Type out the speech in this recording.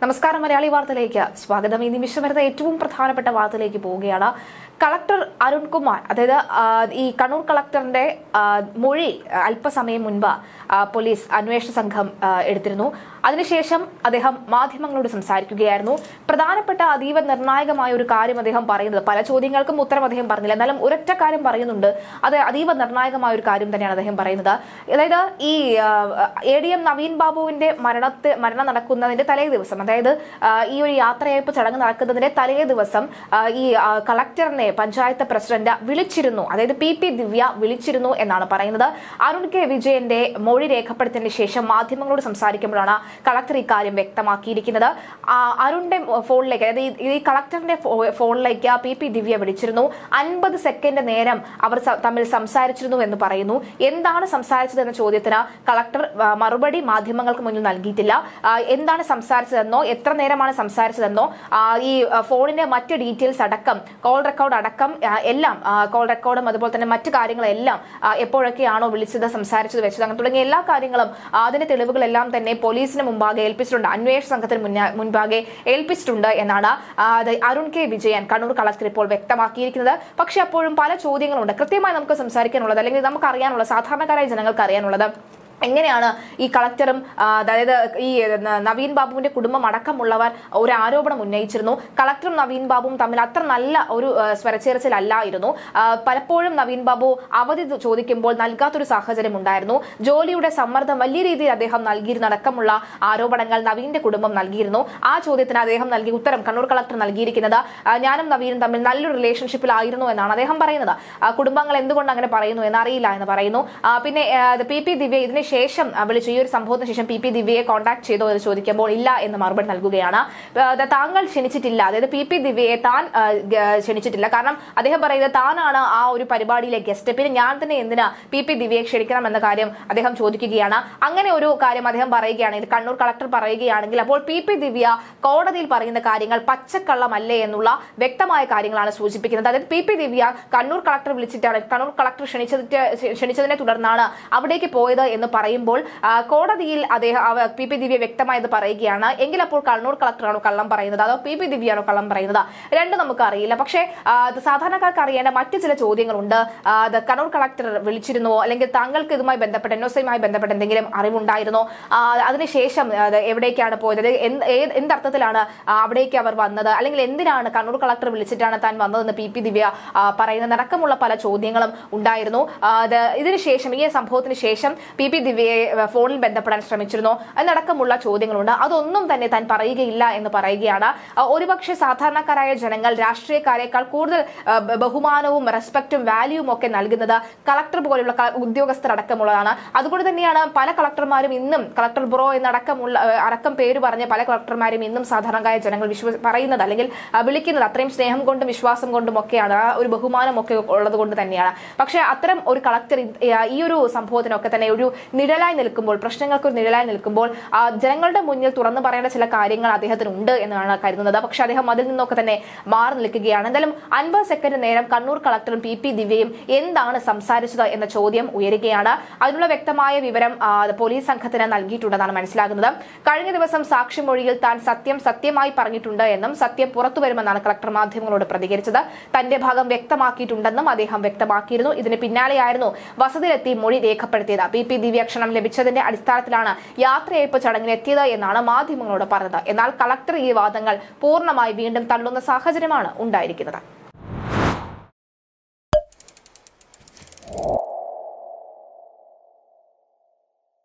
നമസ്കാരം മലയാളി വാർത്തയിലേക്ക് സ്വാഗതം ഈ നിമിഷം വരുന്ന ഏറ്റവും പ്രധാനപ്പെട്ട വാർത്തയിലേക്ക് പോവുകയാണ് കളക്ടർ അരുൺകുമാർ അതായത് ആ, ഈ കണ്ണൂർ കളക്ടറിന്റെ ആ, മൊഴി ആ, അല്പസമയം മുൻപ് ആ, പോലീസ് അന്വേഷണ സംഘം ആ, എടുത്തിരുന്നു അതിനുശേഷം അദ്ദേഹം മാധ്യമങ്ങളോട് സംസാരിക്കുകയായിരുന്നു പ്രധാനപ്പെട്ട അതീവ നിർണായകമായ ഒരു കാര്യം അദ്ദേഹം പറയുന്നത് പല ചോദ്യങ്ങൾക്കും ഉത്തരം അദ്ദേഹം പറഞ്ഞില്ല എന്നാലും ഒരൊറ്റ കാര്യം പറയുന്നുണ്ട് അത് അതീവ നിർണായകമായ ഒരു കാര്യം തന്നെയാണ് അദ്ദേഹം പറയുന്നത് അതായത് ഈ എ ഡി എം നവീൻ ബാബുവിന്റെ മരണത്തെ മരണം നടക്കുന്നതിന്റെ തലേ ദിവസം അതായത് ആ, ഈ ഒരു യാത്രയയപ്പ് ചടങ്ങ് നടക്കുന്നതിന്റെ തലേ ദിവസം ആ, ഈ ആ, കളക്ടറിനെ പഞ്ചായത്ത് പ്രസിഡന്റ് വിളിച്ചിരുന്നു അതായത് പി പി ദിവ്യ വിളിച്ചിരുന്നു എന്നാണ് പറയുന്നത് അരുൺ കെ വിജയന്റെ മൊഴി രേഖപ്പെടുത്തിയതിന് ശേഷം മാധ്യമങ്ങളോട് സംസാരിക്കുമ്പോഴാണ് കളക്ടർ ഇക്കാര്യം വ്യക്തമാക്കിയിരിക്കുന്നത് ആ, അരുണിന്റെ ഫോണിലേക്ക് അതായത് ഈ- ഈ കളക്ടറിന്റെ ഫോ- ഫോണിലേക്ക് പി പി ദിവ്യ വിളിച്ചിരുന്നു അൻപത് സെക്കൻഡ് നേരം അവർ സ- തമ്മിൽ സംസാരിച്ചിരുന്നു എന്ന് പറയുന്നു എന്താണ് സംസാരിച്ചത് എന്ന ചോദ്യത്തിന് കളക്ടർ ആ, മറുപടി മാധ്യമങ്ങൾക്ക് മുന്നിൽ നൽകിയിട്ടില്ല ആ, എന്താണ് സംസാരിച്ചതെന്നോ എത്ര നേരമാണ് സംസാരിച്ചതെന്നോ ആ, ഈ ആ, ഫോണിന്റെ മറ്റ് ഡീറ്റെയിൽസ് അടക്കം കോൾ റെക്കോർഡ് അടക്കം ആ, എല്ലാം ആ, കോൾ റെക്കോർഡും അതുപോലെ തന്നെ മറ്റു കാര്യങ്ങളെല്ലാം ആ, എപ്പോഴൊക്കെയാണോ വിളിച്ചത് സംസാരിച്ചത് വെച്ചത് അങ്ങനെ തുടങ്ങിയ എല്ലാ കാര്യങ്ങളും ആ, അതിന്റെ തെളിവുകളെല്ലാം തന്നെ പോലീസിന് മുമ്പാകെ ഏൽപ്പിച്ചിട്ടുണ്ട് അന്വേഷണ സംഘത്തിന് മുന്നാ- മുൻപാകെ ഏൽപ്പിച്ചിട്ടുണ്ട് എന്നാണ് ആ, അത് അരുൺ കെ വിജയൻ കണ്ണൂർ കളക്ടർ ഇപ്പോൾ വ്യക്തമാക്കിയിരിക്കുന്നത് പക്ഷെ അപ്പോഴും പല ചോദ്യങ്ങളുണ്ട് കൃത്യമായി നമുക്ക് സംസാരിക്കാനുള്ളത് അല്ലെങ്കിൽ നമുക്ക് അറിയാനുള്ളത് സാധാരണക്കാരായ ജനങ്ങൾക്ക് അറിയാനുള്ളത് എങ്ങനെയാണ് ഈ കളക്ടറും ആ, അതായത് ഈ ന- നവീൻ ബാബുവിന്റെ കുടുംബം അടക്കമുള്ളവർ ഒരു ആരോപണം ഉന്നയിച്ചിരുന്നു കളക്ടറും നവീൻ ബാബുവും തമ്മിൽ അത്ര നല്ല ഒരു ആ, സ്വരച്ചേർച്ചിലല്ലായിരുന്നു ആ, പലപ്പോഴും നവീൻ ബാബു അവധി ചോദിക്കുമ്പോൾ നൽകാത്തൊരു സാഹചര്യം ഉണ്ടായിരുന്നു ജോലിയുടെ സമ്മർദ്ദം വലിയ രീതിയിൽ അദ്ദേഹം നൽകിയിരുന്ന അടക്കമുള്ള ആരോപണങ്ങൾ നവീന്റെ കുടുംബം നൽകിയിരുന്നു ആ ചോദ്യത്തിന് അദ്ദേഹം നൽകിയ ഉത്തരം കണ്ണൂർ കളക്ടർ നൽകിയിരിക്കുന്നത് ആ, ഞാനും നവീനും തമ്മിൽ നല്ലൊരു റിലേഷൻഷിപ്പിലായിരുന്നു എന്നാണ് അദ്ദേഹം പറയുന്നത് ആ, കുടുംബങ്ങൾ എന്തുകൊണ്ട് അങ്ങനെ പറയുന്നു എന്നറിയില്ല എന്ന് പറയുന്നു ആ, പിന്നെ ആ, ഇത് പി പി ദിവ്യ ഇതിന് ശേഷം ആ, വിളിച്ചു ഈ ഒരു സംഭവത്തിന് ശേഷം പി പി ദിവ്യയെ കോൺടാക്ട് ചെയ്തോ എന്ന് ചോദിക്കുമ്പോൾ ഇല്ല എന്ന് മറുപടി നൽകുകയാണ് ആ, അത് താങ്കൾ ക്ഷണിച്ചിട്ടില്ല അതായത് പി പി ദിവ്യയെ താൻ ആ, ഗ- ക്ഷണിച്ചിട്ടില്ല കാരണം അദ്ദേഹം പറയുന്നത് താനാണ് ആ ഒരു പരിപാടിയിലെ ഗസ്റ്റ് പിന്നെ ഞാൻ തന്നെ എന്തിനാ പി പി ദിവ്യയെ ക്ഷണിക്കണം എന്ന കാര്യം അദ്ദേഹം ചോദിക്കുകയാണ് അങ്ങനെ ഒരു കാര്യം അദ്ദേഹം പറയുകയാണെങ്കിൽ കണ്ണൂർ കളക്ടർ പറയുകയാണെങ്കിൽ അപ്പോൾ പി പി ദിവ്യ കോടതിയിൽ പറയുന്ന കാര്യങ്ങൾ പച്ചക്കള്ളമല്ലേ എന്നുള്ള വ്യക്തമായ കാര്യങ്ങളാണ് സൂചിപ്പിക്കുന്നത് അതായത് P P Divya Kannur collector വിളിച്ചിട്ടാണ് കണ്ണൂർ കളക്ടർ ക്ഷണിച്ചതിന്റെ ക്ഷണിച്ചതിനെ തുടർന്നാണ് അവിടേക്ക് പോയത് എന്ന് പറയുമ്പോൾ ആ, കോടതിയിൽ അദ്ദേഹം അവ- പി പി ദിവ്യ വ്യക്തമായത് പറയുകയാണ് എങ്കിൽ അപ്പോൾ കണ്ണൂർ കളക്ടറാണോ കള്ളം പറയുന്നത് അതോ പി പി ദിവ്യയാണോ കള്ളം പറയുന്നത് രണ്ടും നമുക്ക് അറിയില്ല പക്ഷേ ആ, അത് സാധാരണക്കാർക്ക് അറിയേണ്ട മറ്റു ചില ചോദ്യങ്ങളുണ്ട് ആ, അത് കണ്ണൂർ കളക്ടർ വിളിച്ചിരുന്നോ അല്ലെങ്കിൽ താങ്കൾക്ക് ഇതുമായി ബന്ധപ്പെട്ട് എൻ ഒ സിയുമായി ബന്ധപ്പെട്ട് എന്തെങ്കിലും അറിവുണ്ടായിരുന്നോ ആ, അതിനുശേഷം അത് എവിടേക്കാണ് പോയത് അത് എന്ത് ഏത് എന്തർത്ഥത്തിലാണ് ആ, അവിടേക്ക് അവർ വന്നത് അല്ലെങ്കിൽ എന്തിനാണ് കണ്ണൂർ കളക്ടർ വിളിച്ചിട്ടാണ് താൻ വന്നതെന്ന് പി പി ദിവ്യ ആ, പറയുന്നത് അടക്കമുള്ള പല ചോദ്യങ്ങളും ഉണ്ടായിരുന്നു ആ, അത് ഇതിനുശേഷം ഈ സംഭവത്തിന് ശേഷം പി പി ദിവ്യയെ ആ, ഫോണിൽ ബന്ധപ്പെടാൻ ശ്രമിച്ചിരുന്നോ എന്നടക്കമുള്ള ചോദ്യങ്ങളുണ്ട് അതൊന്നും തന്നെ താൻ പറയുകയില്ല എന്ന് പറയുകയാണ് ആ, ഒരുപക്ഷെ സാധാരണക്കാരായ ജനങ്ങൾ രാഷ്ട്രീയക്കാരെക്കാൾ കൂടുതൽ ആ, ബ- ബഹുമാനവും റെസ്പെക്റ്റും വാല്യൂവും ഒക്കെ നൽകുന്നത് കളക്ടർ പോലെയുള്ള ക- ഉദ്യോഗസ്ഥർ അടക്കമുള്ളതാണ് അതുകൊണ്ട് തന്നെയാണ് പല കളക്ടർമാരും ഇന്നും കളക്ടർ ബ്രോ എന്നടക്കമുള്ള ആ, അടക്കം പേര് പറഞ്ഞ പല കളക്ടർമാരും ഇന്നും സാധാരണക്കാരായ ജനങ്ങൾ വിശ്വ പറയുന്നത് അല്ലെങ്കിൽ ആ, വിളിക്കുന്നത് അത്രയും സ്നേഹം കൊണ്ടും വിശ്വാസം കൊണ്ടും ഒക്കെയാണ് ആ ഒരു ബഹുമാനം ഒക്കെ ഉള്ളത് കൊണ്ട് തന്നെയാണ് പക്ഷേ അത്തരം ഒരു കളക്ടർ ഇത്- ആ, ഈ ഒരു സംഭവത്തിനൊക്കെ തന്നെ ഒരു നിഴലായി നിൽക്കുമ്പോൾ പ്രശ്നങ്ങൾക്ക് ഒരു നിഴലായി നിൽക്കുമ്പോൾ ആ, ജനങ്ങളുടെ മുന്നിൽ തുറന്നു പറയേണ്ട ചില കാര്യങ്ങൾ അദ്ദേഹത്തിന് ഉണ്ട് എന്നാണ് കരുതുന്നത് പക്ഷെ അദ്ദേഹം അതിൽ നിന്നൊക്കെ തന്നെ മാറി നിൽക്കുകയാണ് എന്തായാലും അൻപത് സെക്കൻഡ് നേരം കണ്ണൂർ കളക്ടറും പി പി ദിവ്യയും എന്താണ് സംസാരിച്ചത് എന്ന ചോദ്യം ഉയരുകയാണ് അതിനുള്ള വ്യക്തമായ വിവരം ആ, പോലീസ് സംഘത്തിന് നൽകിയിട്ടുണ്ടെന്നാണ് മനസ്സിലാകുന്നത് കഴിഞ്ഞ ദിവസം സാക്ഷിമൊഴിയിൽ താൻ സത്യം സത്യമായി പറഞ്ഞിട്ടുണ്ട് എന്നും സത്യം പുറത്തു വരുമെന്നാണ് കളക്ടർ മാധ്യമങ്ങളോട് പ്രതികരിച്ചത് തന്റെ ഭാഗം വ്യക്തമാക്കിയിട്ടുണ്ടെന്നും അദ്ദേഹം വ്യക്തമാക്കിയിരുന്നു ഇതിന് പിന്നാലെയായിരുന്നു വസതിയിലെത്തി മൊഴി രേഖപ്പെടുത്തിയത് പി പി ദിവ്യ ക്ഷണം ലഭിച്ചതിന്റെ അടിസ്ഥാനത്തിലാണ് യാത്രയയപ്പ് ചടങ്ങിന് എത്തിയത് എന്നാണ് മാധ്യമങ്ങളോട് പറഞ്ഞത് എന്നാൽ കളക്ടർ ഈ വാദങ്ങൾ പൂർണ്ണമായി വീണ്ടും തള്ളുന്ന സാഹചര്യമാണ് ഉണ്ടായിരിക്കുന്നത്